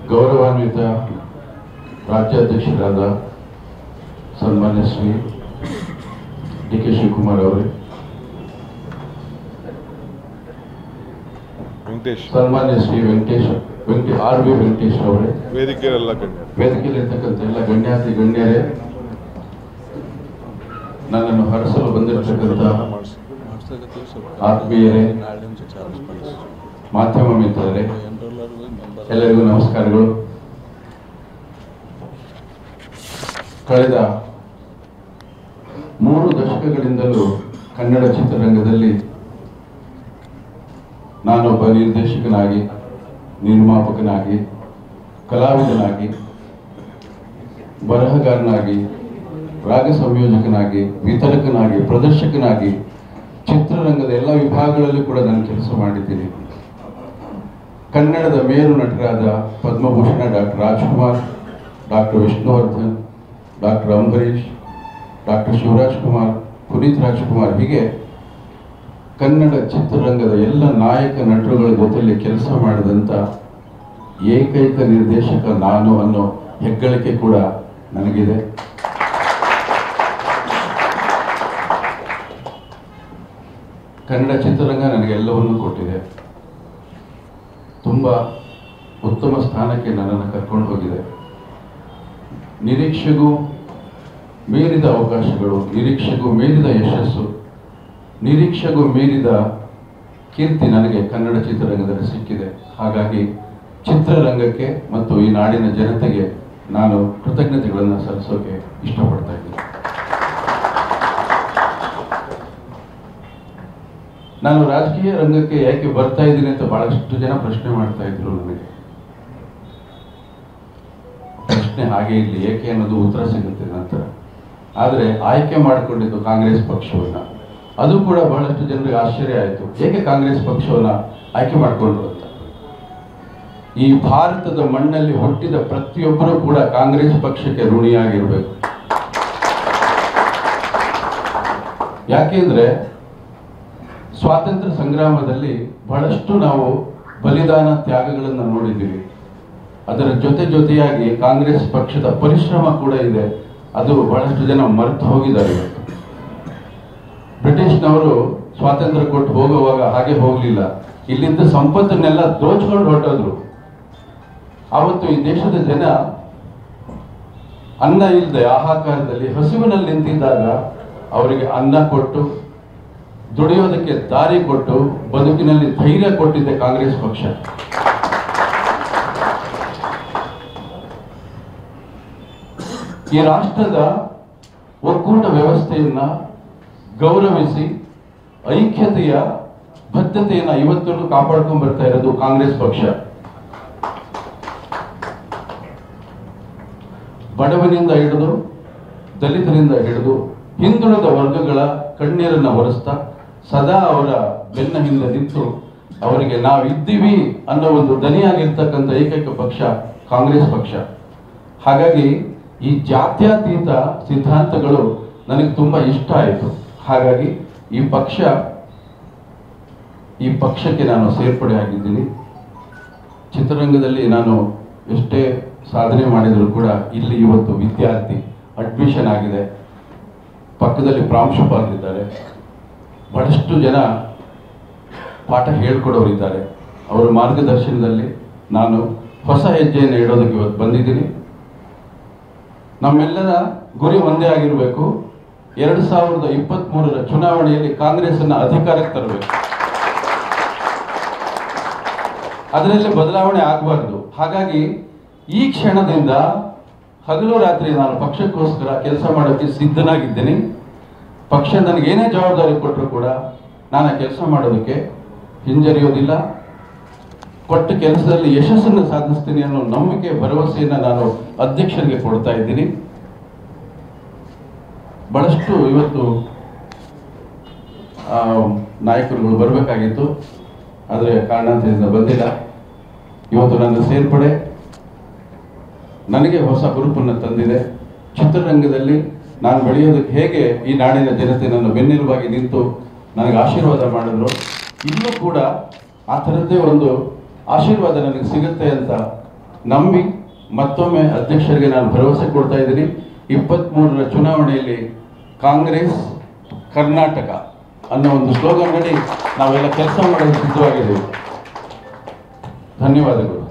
ಗೌರವಾನ್ವಿತ ರಾಜ್ಯಾಧ್ಯಕ್ಷರಾದ ಸನ್ಮಾನ್ಯ Shri D K Shivakumar ಅವರೇ ವೆಂಕಟೇಶ್ ಸನ್ಮಾನ್ಯ ಶ್ರೀ ವೆಂಕಟೇಶ್ ವೆಂಕಟೇ ಆರ್ ವಿ ವೆಂಕಟೇಶ್ ಅವರೇ ವೇದಿಕೆಯಲ್ಲ ಗಣ್ಯರು ವೇದಿಕೆಯಲ್ಲಿರ್ತಕ್ಕಂಥ ಎಲ್ಲ ಗಣ್ಯಾತಿ ಗಣ್ಯರೇ ನನ್ನನ್ನು ಹರಸಲು ಬಂದಿರತಕ್ಕಂಥ ಮಾಡಿಸಿ ಆತ್ಮೀಯರೇ ಮಾಧ್ಯಮ ಮಿತ್ರರೇ ಎಲ್ಲರಿಗೂ ನಮಸ್ಕಾರಗಳು ಕಳೆದ ಮೂರು ದಶಕಗಳಿಂದಲೂ ಕನ್ನಡ ಚಿತ್ರರಂಗದಲ್ಲಿ ನಾನೊಬ್ಬ ನಿರ್ದೇಶಕನಾಗಿ ನಿರ್ಮಾಪಕನಾಗಿ ಕಲಾವಿದನಾಗಿ ಬರಹಗಾರನಾಗಿ ರಾಗ ಸಂಯೋಜಕನಾಗಿ ವಿತರಕನಾಗಿ ಪ್ರದರ್ಶಕನಾಗಿ ಚಿತ್ರರಂಗದ ಎಲ್ಲ ವಿಭಾಗಗಳಲ್ಲೂ ಕೂಡ ನಾನು ಕೆಲಸ ಮಾಡಿದ್ದೀನಿ ಕನ್ನಡದ ಮೇರು ನಟರಾದ Padma Bhushan doctor Rajkumar doctor Vishnuvardhan doctor Ambareesh doctor Shivaraj Kumar Puneeth Rajkumar ಹೀಗೆ ಕನ್ನಡ ಚಿತ್ರರಂಗದ ಎಲ್ಲ ನಾಯಕ ನಟರುಗಳ ಜೊತೆಯಲ್ಲಿ ಕೆಲಸ ಮಾಡಿದಂಥ ಏಕೈಕ ನಿರ್ದೇಶಕ ನಾನು ಅನ್ನೋ ಹೆಗ್ಗಳಿಕೆ ಕೂಡ ನನಗಿದೆ ಕನ್ನಡ ಚಿತ್ರರಂಗ ನನಗೆ ಎಲ್ಲವನ್ನೂ ಕೊಟ್ಟಿದೆ ತುಂಬ ಉತ್ತಮ ಸ್ಥಾನಕ್ಕೆ ನನ್ನನ್ನು ಕರ್ಕೊಂಡು ಹೋಗಿದೆ ನಿರೀಕ್ಷೆಗೂ ಮೀರಿದ ಅವಕಾಶಗಳು ನಿರೀಕ್ಷೆಗೂ ಮೀರಿದ ಯಶಸ್ಸು ನಿರೀಕ್ಷೆಗೂ ಮೀರಿದ ಕೀರ್ತಿ ನನಗೆ ಕನ್ನಡ ಚಿತ್ರರಂಗದಲ್ಲಿ ಸಿಕ್ಕಿದೆ ಹಾಗಾಗಿ ಚಿತ್ರರಂಗಕ್ಕೆ ಮತ್ತು ಈ ನಾಡಿನ ಜನತೆಗೆ ನಾನು ಕೃತಜ್ಞತೆಗಳನ್ನು ಸಲ್ಲಿಸೋಕೆ ಇಷ್ಟಪಡ್ತಾ ಇದ್ದೀನಿ ನಾನು ರಾಜಕೀಯ ರಂಗಕ್ಕೆ ಯಾಕೆ ಬರ್ತಾ ಇದ್ದೀನಿ ಅಂತ ಬಹಳಷ್ಟು ಜನ ಪ್ರಶ್ನೆ ಮಾಡ್ತಾ ಇದ್ರು ನನಗೆ ಪ್ರಶ್ನೆ ಹಾಗೆ ಇರಲಿ ಏಕೆ ಅನ್ನೋದು ಉತ್ತರ ಸಿಗುತ್ತೆ ನಂತರ ಆದರೆ ಆಯ್ಕೆ ಮಾಡಿಕೊಂಡಿದ್ದು ಕಾಂಗ್ರೆಸ್ ಪಕ್ಷವನ್ನ ಅದು ಕೂಡ ಬಹಳಷ್ಟು ಜನರಿಗೆ ಆಶ್ಚರ್ಯ ಆಯಿತು ಏಕೆ ಕಾಂಗ್ರೆಸ್ ಪಕ್ಷವನ್ನ ಆಯ್ಕೆ ಮಾಡಿಕೊಂಡ್ರು ಅಂತ ಈ ಭಾರತದ ಮಣ್ಣಲ್ಲಿ ಹುಟ್ಟಿದ ಪ್ರತಿಯೊಬ್ಬರೂ ಕೂಡ ಕಾಂಗ್ರೆಸ್ ಪಕ್ಷಕ್ಕೆ ಋಣಿಯಾಗಿರ್ಬೇಕು ಯಾಕೆಂದ್ರೆ ಸ್ವಾತಂತ್ರ್ಯ ಸಂಗ್ರಾಮದಲ್ಲಿ ಬಹಳಷ್ಟು ನಾವು ಬಲಿದಾನ ತ್ಯಾಗಗಳನ್ನು ನೋಡಿದ್ದೀವಿ ಅದರ ಜೊತೆ ಜೊತೆಯಾಗಿ ಕಾಂಗ್ರೆಸ್ ಪಕ್ಷದ ಪರಿಶ್ರಮ ಕೂಡ ಇದೆ ಅದು ಬಹಳಷ್ಟು ಜನ ಮರೆತು ಹೋಗಿದ್ದಾರೆ ಇವತ್ತು ಬ್ರಿಟಿಷ್ನವರು ಸ್ವಾತಂತ್ರ್ಯ ಕೊಟ್ಟು ಹೋಗುವಾಗ ಹಾಗೆ ಹೋಗಲಿಲ್ಲ ಇಲ್ಲಿದ್ದ ಸಂಪತ್ತನ್ನೆಲ್ಲ ದೋಚ್ಕೊಂಡು ಹೊರಟೋದ್ರು ಆವತ್ತು ಈ ದೇಶದ ಜನ ಅನ್ನ ಇಲ್ಲದೆ ಆಹಾಕಾರದಲ್ಲಿ ಹಸಿವಿನಲ್ಲಿ ನಿಂತಿದ್ದಾಗ ಅವರಿಗೆ ಅನ್ನ ಕೊಟ್ಟು ದುಡಿಯೋದಕ್ಕೆ ದಾರಿ ಕೊಟ್ಟು ಬದುಕಿನಲ್ಲಿ ಧೈರ್ಯ ಕೊಟ್ಟಿದ್ದೆ ಕಾಂಗ್ರೆಸ್ ಪಕ್ಷ ಈ ರಾಷ್ಟ್ರದ ಒಕ್ಕೂಟ ವ್ಯವಸ್ಥೆಯನ್ನ ಗೌರವಿಸಿ ಐಕ್ಯತೆಯ ಬದ್ಧತೆಯನ್ನ ಇವತ್ತೂ ಕಾಪಾಡ್ಕೊಂಡ್ ಬರ್ತಾ ಇರೋದು ಕಾಂಗ್ರೆಸ್ ಪಕ್ಷ ಬಡವನಿಂದ ಹಿಡಿದು ದಲಿತರಿಂದ ಹಿಡಿದು ಹಿಂದುಳಿದ ವರ್ಗಗಳ ಕಣ್ಣೀರನ್ನ ಒರೆಸ್ತಾ ಸದಾ ಅವರ ಬೆನ್ನ ಹಿಂದೆ ನಿಂತು ಅವರಿಗೆ ನಾವಿದ್ದೀವಿ ಅನ್ನೋ ಒಂದು ದನಿಯಾಗಿರ್ತಕ್ಕಂಥ ಏಕೈಕ ಪಕ್ಷ ಕಾಂಗ್ರೆಸ್ ಪಕ್ಷ ಹಾಗಾಗಿ ಈ ಜಾತ್ಯತೀತ ಸಿದ್ಧಾಂತಗಳು ನನಗೆ ತುಂಬ ಇಷ್ಟ ಆಯಿತು ಹಾಗಾಗಿ ಈ ಪಕ್ಷ ಈ ಪಕ್ಷಕ್ಕೆ ನಾನು ಸೇರ್ಪಡೆ ಆಗಿದ್ದೀನಿ ಚಿತ್ರರಂಗದಲ್ಲಿ ನಾನು ಎಷ್ಟೇ ಸಾಧನೆ ಮಾಡಿದರೂ ಕೂಡ ಇಲ್ಲಿ ಇವತ್ತು ವಿದ್ಯಾರ್ಥಿ ಅಡ್ಮಿಷನ್ ಆಗಿದೆ ಪಕ್ಕದಲ್ಲಿ ಪ್ರಾಂಶುಪಾಲರಿದ್ದಾರೆ ಬಹಳಷ್ಟು ಜನ ಪಾಠ ಹೇಳ್ಕೊಡೋರಿದ್ದಾರೆ ಅವರ ಮಾರ್ಗದರ್ಶನದಲ್ಲಿ ನಾನು ಹೊಸ ಹೆಜ್ಜೆಯನ್ನು ಇಡೋದಕ್ಕೆ ಇವತ್ತು ಬಂದಿದ್ದೀನಿ ನಮ್ಮೆಲ್ಲರ ಗುರಿ ಒಂದೇ ಆಗಿರಬೇಕು ಎರಡು ಸಾವಿರದ ಇಪ್ಪತ್ತ್ಮೂರರ ಚುನಾವಣೆಯಲ್ಲಿ ಕಾಂಗ್ರೆಸ್ಸನ್ನು ಅಧಿಕಾರಕ್ಕೆ ತರಬೇಕು ಅದರಲ್ಲಿ ಬದಲಾವಣೆ ಆಗಬಾರ್ದು ಹಾಗಾಗಿ ಈ ಕ್ಷಣದಿಂದ ಹಗಲು ರಾತ್ರಿ ನಾನು ಪಕ್ಷಕ್ಕೋಸ್ಕರ ಕೆಲಸ ಮಾಡೋಕ್ಕೆ ಸಿದ್ಧನಾಗಿದ್ದೇನೆ ಪಕ್ಷ ನನಗೆ ಏನೇ ಜವಾಬ್ದಾರಿ ಕೊಟ್ಟರು ಕೂಡ ನಾನು ಆ ಕೆಲಸ ಮಾಡೋದಕ್ಕೆ ಹಿಂಜರಿಯೋದಿಲ್ಲ ಕೊಟ್ಟ ಕೆಲಸದಲ್ಲಿ ಯಶಸ್ಸನ್ನು ಸಾಧಿಸ್ತೀನಿ ಅನ್ನೋ ನಂಬಿಕೆ ಭರವಸೆಯನ್ನು ನಾನು ಅಧ್ಯಕ್ಷರಿಗೆ ಕೊಡ್ತಾ ಇದ್ದೀನಿ ಬಹಳಷ್ಟು ಇವತ್ತು ಆ, ನಾಯಕರುಗಳು ಬರಬೇಕಾಗಿತ್ತು ಆದರೆ ಕಾರಣಾಂತರದಿಂದ ಬಂದಿಲ್ಲ ಇವತ್ತು ನನ್ನ ಸೇರ್ಪಡೆ ನನಗೆ ಹೊಸ ಹುರುಪನ್ನು ತಂದಿದೆ ಚಿತ್ರರಂಗದಲ್ಲಿ ನಾನು ಬೆಳೆಯೋದಕ್ಕೆ ಹೇಗೆ ಈ ನಾಡಿನ ಜನತೆ ನನ್ನ ಬೆನ್ನೆಲುಬಾಗಿ ನಿಂತು ನನಗೆ ಆಶೀರ್ವಾದ ಮಾಡಿದ್ರು ಇಲ್ಲೂ ಕೂಡ ಆ ಥರದ್ದೇ ಒಂದು ಆಶೀರ್ವಾದ ನನಗೆ ಸಿಗುತ್ತೆ ಅಂತ ನಂಬಿ ಮತ್ತೊಮ್ಮೆ ಅಧ್ಯಕ್ಷರಿಗೆ ನಾನು ಭರವಸೆ ಕೊಡ್ತಾ ಇದ್ದೀನಿ ಇಪ್ಪತ್ತ್ಮೂರರ ಚುನಾವಣೆಯಲ್ಲಿ ಕಾಂಗ್ರೆಸ್ ಕರ್ನಾಟಕ ಅನ್ನೋ ಒಂದು ಸ್ಲೋಗನ್ ಅಡಿ ನಾವೆಲ್ಲ ಕೆಲಸ ಮಾಡಲು ಸಿದ್ಧವಾಗಿದ್ದೇವೆ ಧನ್ಯವಾದಗಳು